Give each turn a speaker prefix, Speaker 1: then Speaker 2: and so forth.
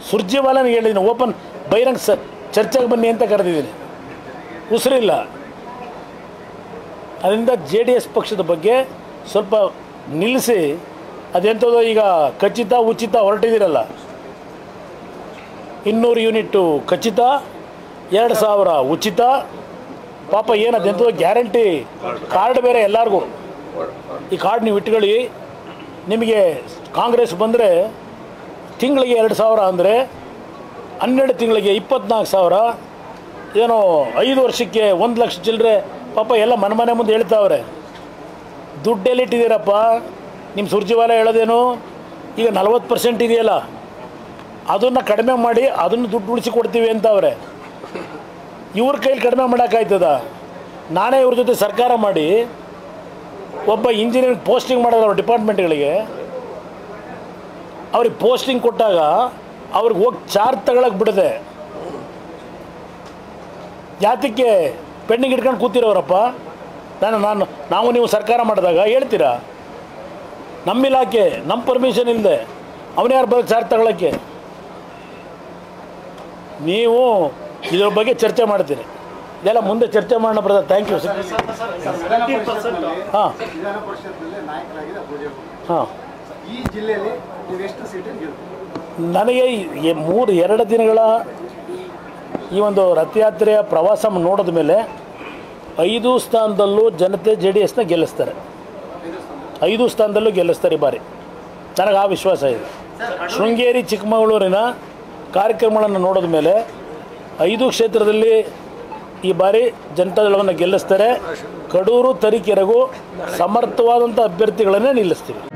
Speaker 1: ಸುರ್ಜೇವಾಲನಿಗೆ ಹೇಳಿದ್ದೀನಿ ಓಪನ್ ಬಹಿರಂಗ ಸ ಚರ್ಚೆಗೆ ಬನ್ನಿ ಅಂತ ಕರೆದಿದ್ದೀನಿ ಉಸಿರಿಲ್ಲ ಅದರಿಂದ ಜೆ ಡಿ ಎಸ್ ಪಕ್ಷದ ಬಗ್ಗೆ ಸ್ವಲ್ಪ ನಿಲ್ಲಿಸಿ ಅದೆಂಥದ್ದು ಈಗ ಖಚಿತ ಉಚಿತ ಹೊರಟಿದ್ದೀರಲ್ಲ ಇನ್ನೂರು ಯೂನಿಟ್ಟು ಖಚಿತ ಎರಡು ಸಾವಿರ ಉಚಿತ ಪಾಪ ಏನು ಅದೆಂಥದ್ದು ಗ್ಯಾರಂಟಿ ಕಾರ್ಡ್ ಬೇರೆ ಎಲ್ಲರಿಗೂ ಈ ಕಾರ್ಡ್ ನೀವು ಇಟ್ಕೊಳ್ಳಿ ನಿಮಗೆ ಕಾಂಗ್ರೆಸ್ ಬಂದರೆ ತಿಂಗಳಿಗೆ ಎರಡು ಸಾವಿರ ಅಂದರೆ ಹನ್ನೆರಡು ತಿಂಗಳಿಗೆ ಇಪ್ಪತ್ನಾಲ್ಕು ಸಾವಿರ ಏನೋ ಐದು ವರ್ಷಕ್ಕೆ ಒಂದು ಲಕ್ಷ ಚಿಲ್ಲರೆ ಪಾಪ ಎಲ್ಲ ಮನೆ ಮನೆ ಮುಂದೆ ಹೇಳ್ತಾವ್ರೆ ದುಡ್ಡೆಲ್ಲಿಟ್ಟಿದ್ದೀರಪ್ಪ ನಿಮ್ಮ ಸುರ್ಜಿವಾಲ ಹೇಳೋದೇನು ಈಗ ನಲ್ವತ್ತು ಪರ್ಸೆಂಟ್ ಇದೆಯಲ್ಲ ಅದನ್ನು ಕಡಿಮೆ ಮಾಡಿ ಅದನ್ನು ದುಡ್ಡು ಉಳಿಸಿ ಕೊಡ್ತೀವಿ ಅಂತವ್ರೆ ಇವ್ರ ಕೈಲಿ ಕಡಿಮೆ ಮಾಡೋಕ್ಕಾಯ್ತದ ನಾನೇ ಇವ್ರ ಜೊತೆ ಸರ್ಕಾರ ಮಾಡಿ ಒಬ್ಬ ಇಂಜಿನಿಯರಿಂಗ್ ಪೋಸ್ಟಿಂಗ್ ಮಾಡೋದು ಅವ್ರ ಡಿಪಾರ್ಟ್ಮೆಂಟ್ಗಳಿಗೆ ಅವ್ರಿಗೆ ಪೋಸ್ಟಿಂಗ್ ಕೊಟ್ಟಾಗ ಅವ್ರಿಗೆ ಹೋಗಿ ಚಾರ್ಜ್ ತಗೊಳಕ್ಕೆ ಬಿಡದೆ ಯಾತಕ್ಕೆ ಪೆಂಡಿಂಗ್ ಇಟ್ಕೊಂಡು ಕೂತಿರೋರಪ್ಪ ನಾನು ನಾನು ನಾವು ನೀವು ಸರ್ಕಾರ ಮಾಡಿದಾಗ ಹೇಳ್ತೀರಾ ನಮ್ಮ ಇಲಾಖೆ ನಮ್ಮ ಪರ್ಮಿಷನ್ ಇಲ್ಲದೆ ಅವನ್ಯಾರು ಬರೋದು ಚಾರ್ಜ್ ತಗೊಳಕ್ಕೆ ನೀವು ಇದ್ರ ಬಗ್ಗೆ ಚರ್ಚೆ ಮಾಡ್ತೀರಿ ಇದೆಲ್ಲ ಮುಂದೆ ಚರ್ಚೆ ಮಾಡೋಣ ಬ್ರದರ್ ಥ್ಯಾಂಕ್ ಯು ಹಾಂ
Speaker 2: ವಿಧಾನ ಪರಿಷತ್ನಲ್ಲಿ ನಾಯಕರಾಗಿದೆ ಅಪೂಜೆ
Speaker 1: ಹಾಂ
Speaker 2: ಈ ಜಿಲ್ಲೆಯಲ್ಲಿ ನೀವು ಎಷ್ಟು ಸೀಟನ್ನು ಗೆಲ್ತೀರಿ
Speaker 1: ನನಗೆ ಈ ಮೂರು ಎರಡು ದಿನಗಳ ಈ ಒಂದು ರಥಯಾತ್ರೆಯ ಪ್ರವಾಸ ನೋಡಿದ ಮೇಲೆ ಐದು ಸ್ಥಾನದಲ್ಲೂ ಜನತೆ ಜೆ ಡಿ ಎಸ್ನ ಗೆಲ್ಲಿಸ್ತಾರೆ ಐದು ಸ್ಥಾನದಲ್ಲೂ ಗೆಲ್ಲಿಸ್ತಾರೆ ಈ ಬಾರಿ ನನಗೆ ಆ ವಿಶ್ವಾಸ ಇದೆ ಶೃಂಗೇರಿ ಚಿಕ್ಕಮಗಳೂರಿನ ಕಾರ್ಯಕ್ರಮಗಳನ್ನು ನೋಡಿದ ಮೇಲೆ ಐದು ಕ್ಷೇತ್ರದಲ್ಲಿ ಈ ಬಾರಿ ಜನತಾದಳವನ್ನು ಗೆಲ್ಲಿಸ್ತಾರೆ ಕಡೂರು ತರೀಕೆರೆಗೂ ಸಮರ್ಥವಾದಂಥ ಅಭ್ಯರ್ಥಿಗಳನ್ನೇ ನಿಲ್ಲಿಸ್ತೀವಿ